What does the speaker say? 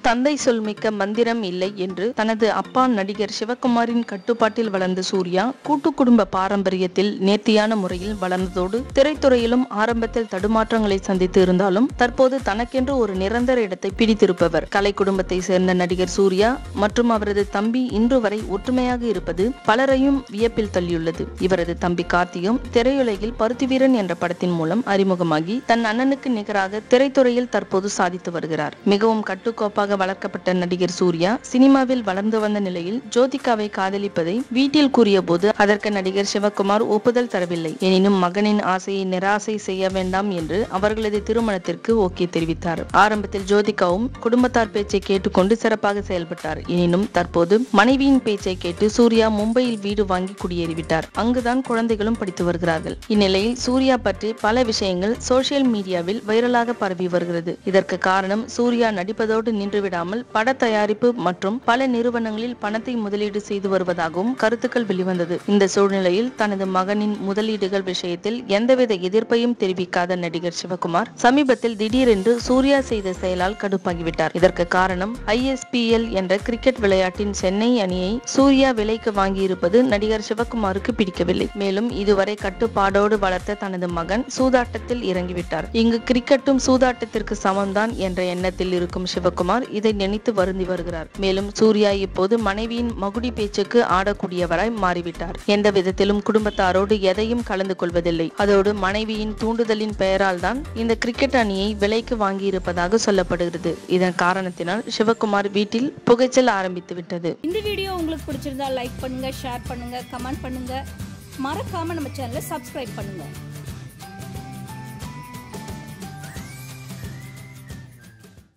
தந்தை சொல்மிக்க மந்திரம் இல்லை என்று தனது அப்பா நடிகர் சிவகுமாரின் கட்டுப்பாட்டில் வளர்ந்த சூர்யா கூட்டு குடும்ப பாரம்பரியத்தில் நேர்த்தியான முறையில் வளர்ந்ததோடு திரைத்துறையிலும் ஆரம்பத்தில் தடுமாற்றங்களை சந்தித்து இருந்தாலும் தற்போது தனக்கென்று ஒரு நிரந்தர இடத்தை பிடித்திருப்பவர் கலை குடும்பத்தை சேர்ந்த நடிகர் சூர்யா மற்றும் அவரது தம்பி இன்று வரை ஒற்றுமையாக இருப்பது பலரையும் வியப்பில் தள்ளியுள்ளது இவரது தம்பி கார்த்தியும் திரையுலகில் பருத்திவீரன் என்ற படத்தின் மூலம் அறிமுகமாகி தன் அண்ணனுக்கு நிகராக திரைத்துறையில் தற்போது சாதித்து வருகிறார் மிகவும் கட்டுக்கோப்பாக வளர்க்கப்பட்ட நடிகர் சூர்யா சினிமாவில் வளர்ந்து வந்த நிலையில் ஜோதிகாவை காதலிப்பதை வீட்டில் கூறியபோது அதற்கு நடிகர் சிவகுமார் ஒப்புதல் தரவில்லை எனினும் மகனின் ஆசையை நிராசை செய்ய வேண்டாம் என்று அவர்களது திருமணத்திற்கு ஓகே தெரிவித்தார் ஆரம்பத்தில் ஜோதிகாவும் குடும்பத்தார் பேச்சை கேட்டுக்கொண்டு சிறப்பாக செயல்பட்டார் எனினும் தற்போது மனைவியின் பேச்சை கேட்டு சூர்யா மும்பையில் வீடு வாங்கி குடியேறிவிட்டார் அங்குதான் குழந்தைகளும் படித்து வருகிறார்கள் இந்நிலையில் சூர்யா பற்றி பல விஷயங்கள் சோசியல் மீடியாவில் வைரலாக பரவி வருகிறது இதற்கு காரணம் சூர்யா நடிப்பதோடு நின்றுவிடாமல் பட தயாரிப்பு மற்றும் பல நிறுவனங்களில் பணத்தை முதலீடு செய்து வருவதாகவும் கருத்துக்கள் வெளிவந்தது இந்த சூழ்நிலையில் தனது மகனின் முதலீடுகள் விஷயத்தில் எந்தவித எதிர்ப்பையும் தெரிவிக்காத நடிகர் சிவகுமார் சமீபத்தில் திடீரென்று சூர்யா செய்த செயலால் கடுப்பாகிவிட்டார் இதற்கு காரணம் ஐஎஸ்பிஎல் என்ற கிரிக்கெட் விளையாட்டின் சென்னை அணியை சூர்யா விலைக்கு வாங்கியிருப்பது நடிகர் சிவகுமாருக்கு பிடிக்கவில்லை மேலும் இதுவரை கட்டுப்பாடோடு வளர்த்த தனது மகன் சூதாட்டத்தில் இறங்கிவிட்டார் இங்கு கிரிக்கெட்டும் சூதாட்டத்திற்கு சமம்தான் என்ற எண்ணத்தில் இருக்கும் சிவகுமார் இதை நினைத்து வருந்தி வருகிறார் மேலும் சூர்யா இப்போது மனைவியின் மகுடி பேச்சுக்கு ஆடக்கூடியவராய் மாறிவிட்டார் எந்த விதத்திலும் குடும்பத்தாரோடு எதையும் கலந்து கொள்வதில்லை அதோடு மனைவியின் தூண்டுதலின் பெயரால் தான் இந்த கிரிக்கெட் அணியை விலைக்கு வாங்கியிருப்பதாக சொல்லப்படுகிறது இதன் காரணத்தினால் சிவகுமார் வீட்டில் புகைச்சல் ஆரம்பித்து விட்டது இந்த வீடியோ உங்களுக்கு பிடிச்சிருந்தா லைக் பண்ணுங்க ஷேர் பண்ணுங்க கமெண்ட் பண்ணுங்க மறக்காம நம்ம சேனலை சப்ஸ்கிரைப் பண்ணுங்க